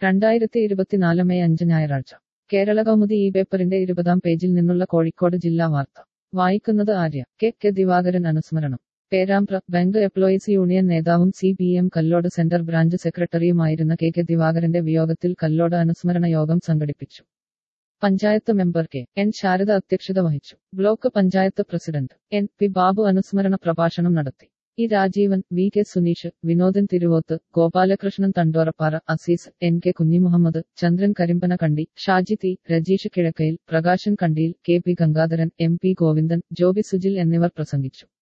രണ്ടായിരത്തി ഇരുപത്തിനാല് മെയ് അഞ്ച് ഞായറാഴ്ച കേരള കൗമുദി ഈ പേപ്പറിന്റെ ഇരുപതാം പേജിൽ നിന്നുള്ള കോഴിക്കോട് ജില്ലാ വാർത്ത വായിക്കുന്നത് ആര്യ കെ കെ ദിവാകരൻ അനുസ്മരണം പേരാമ്പ്ര ബാങ്ക് എംപ്ലോയീസ് യൂണിയൻ നേതാവും C P M Kallode centre branch സെക്രട്ടറിയുമായിരുന്ന കെ കെ ദിവാകരന്റെ വിയോഗത്തിൽ കല്ലോട് അനുസ്മരണ യോഗം സംഘടിപ്പിച്ചു panchayat member K N Sharada അധ്യക്ഷത വഹിച്ചു block panchayat president N P Babu അനുസ്മരണ പ്രഭാഷണം നടത്തി E Rajeevan V K Suneesh Vinodan Thiruvoth Gopalakrishnan Thandorappara Azeez N K Kunhimuhammed Chandran Karimbana Kandi Shaji തി Rajeesh Kizhakkayil Prakashan Kandiyil K P Gangadharan M P Govindan Joby Sujil എന്നിവർ പ്രസംഗിച്ചു